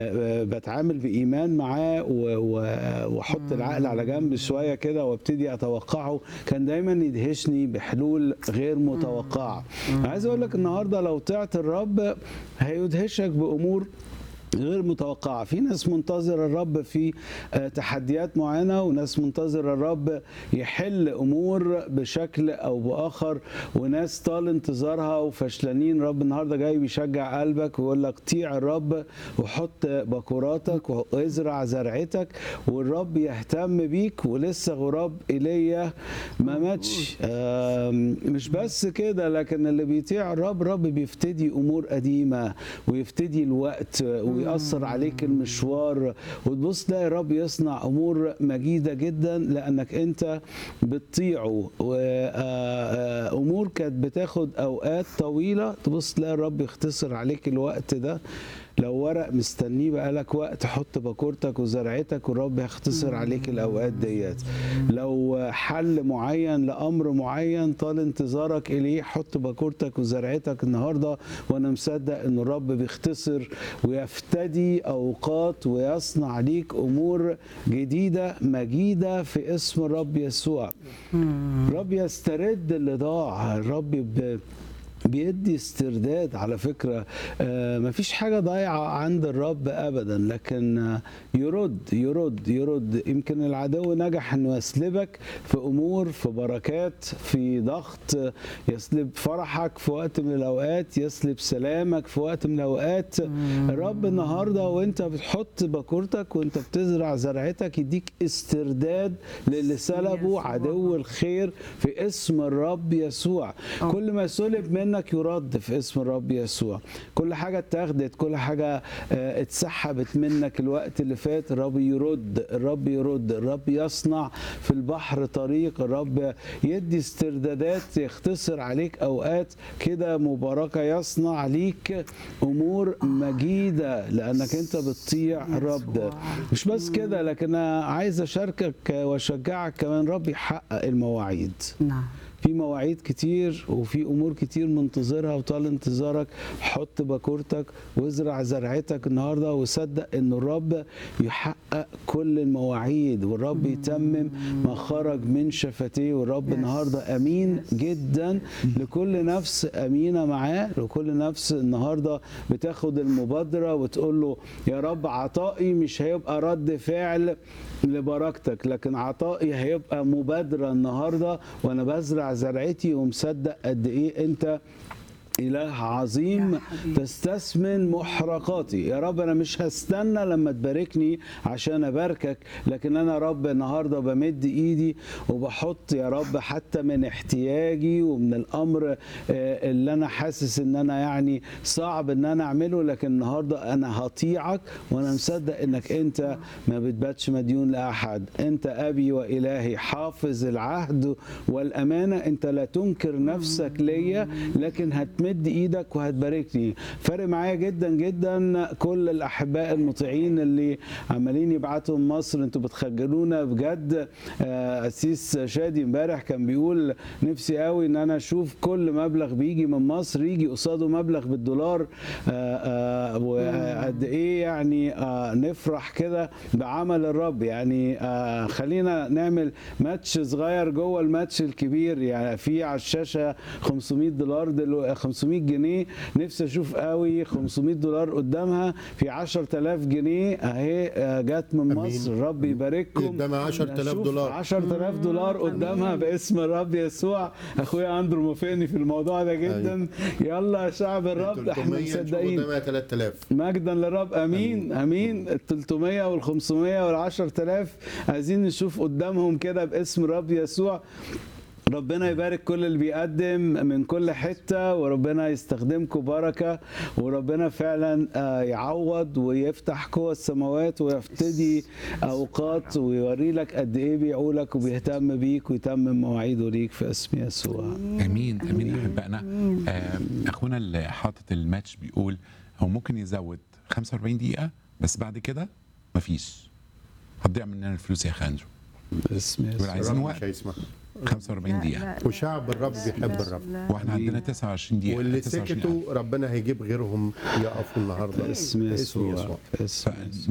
آه، بتعامل بإيمان معاه و- و- واحط العقل على جنب شوية كده وابتدي اتوقعه كان دايما يدهشني بحلول غير متوقعة عايز اقول لك النهارده لو طعت الرب هيدهشك بأمور غير متوقعة في ناس منتظرة الرب في آه، تحديات معينة وناس منتظرة الرب يحل أمور بشكل أو بآخر وناس طال انتظارها وفشلانين الرب النهاردة جاي بيشجع قلبك ويقول لك طيع الرب وحط بكوراتك وازرع زرعتك والرب يهتم بيك ولسه غراب ايليا ما ماتش آم، مش بس كده لكن اللي بيطيع الرب الرب بيفتدي امور قديمه ويفتدي الوقت ويأثر عليك المشوار وتبص تلاقي الرب يصنع امور مجيده جدا لانك انت بتطيعه وامور كانت بتاخد اوقات طويله تبص تلاقي الرب يختصر عليك الوقت ده لو ورق مستنيه بقالك وقت حط باكورتك وزرعتك والرب هيختصر عليك الاوقات ديت لو حل معين لامر معين طال انتظارك اليه حط باكورتك وزرعتك النهارده وانا مصدق ان الرب بيختصر ويفتدي اوقات ويصنع ليك امور جديده مجيده في اسم الرب يسوع الرب يسترد اللي ضاع الرب ب... بيدي استرداد على فكرة آه، مفيش حاجة ضايعة عند الرب أبدا لكن آه، يرد يرد يرد يمكن العدو نجح أنه يسلبك في أمور في بركات في ضغط آه، يسلب فرحك في وقت من الأوقات يسلب سلامك في وقت من الأوقات الرب النهاردة وانت بتحط باكورتك وانت بتزرع زرعتك يديك استرداد للي سلبه يسوع. عدو الخير في اسم الرب يسوع كل ما سلب منك يرد في اسم الرب يسوع كل حاجة اتاخدت كل حاجة آه، اتسحبت منك الوقت اللي فات الرب يرد الرب يرد الرب يصنع في البحر طريق الرب يدي استردادات يختصر عليك أوقات كده مباركة يصنع ليك أمور مجيدة لأنك أنت بتطيع الرب مش بس كده لكن أنا عايز أشاركك وأشجعك كمان رب يحقق المواعيد نعم في مواعيد كتير وفي امور كتير منتظرها وطال انتظارك حط باكورتك وازرع زرعتك النهارده وصدق ان الرب يحقق كل المواعيد والرب يتمم ما خرج من شفتيه والرب Yes. النهارده امين Yes. جدا لكل نفس امينه معاه لكل نفس النهارده بتاخد المبادره وتقول له يا رب عطائي مش هيبقى رد فعل لبركتك لكن عطائي هيبقى مبادره النهارده وانا بزرع زرعتي ومصدق قد ايه انت إله عظيم يا حبيبي. تستثمن محرقاتي يا رب أنا مش هستنى لما تباركني عشان أباركك لكن أنا يا رب النهاردة بمد إيدي وبحط يا رب حتى من احتياجي ومن الأمر آه، اللي أنا حاسس إن أنا يعني صعب إن أنا أعمله لكن النهاردة أنا هطيعك وأنا مصدق إنك أنت ما بتباتش مديون لأحد أنت أبي وإلهي حافظ العهد والأمانة أنت لا تنكر نفسك ليا لكن هتمد ايدك وهتباركني فرق معايا جدا جدا كل الاحباء المطيعين اللي عمالين يبعتوا من مصر انتوا بتخجلونا بجد آه، قسيس شادي امبارح كان بيقول نفسي قوي ان انا اشوف كل مبلغ بيجي من مصر يجي قصاده مبلغ بالدولار آه، آه، وقد ايه يعني آه، نفرح كده بعمل الرب يعني آه، خلينا نعمل ماتش صغير جوه الماتش الكبير يعني في على الشاشه 500 دولار دلو 500 جنيه نفسي اشوف قوي 500 دولار قدامها في 10000 جنيه اهي آه، جت من أمين. مصر رب يبارككم قدامها 10,000 دولار. 10000 دولار قدامها باسم الرب يسوع اخويا اندرو موافقني في الموضوع ده جدا يلا يا شعب الرب احنا 300 نشوف مصدقين قدامها 3000 مجدا للرب امين امين ال 300 وال 500 وال 10000 عايزين نشوف قدامهم كده باسم الرب يسوع ربنا يبارك كل اللي بيقدم من كل حتة وربنا يستخدمكم بركة وربنا فعلا آه، يعوض ويفتح قوى السماوات ويفتدي أوقات ويوري لك قد إيه بيعولك وبيهتم بيك ويتمم مواعيده ليك في اسم يسوع امين امين يا احبائنا آه، اخونا اللي حاطط الماتش بيقول هو ممكن يزود 45 دقيقه بس بعد كده مفيش هتضيع مننا الفلوس يا خانجو باسم يقول يسوع عايزين الرب وقت مش هيسمح 45 دقيقه وشعب الرب بيحب الرب واحنا عندنا 29 دقيقه واللي 29 سكتوا ربنا هيجيب غيرهم يقفوا النهارده اسم باسم يسوع اسم ف-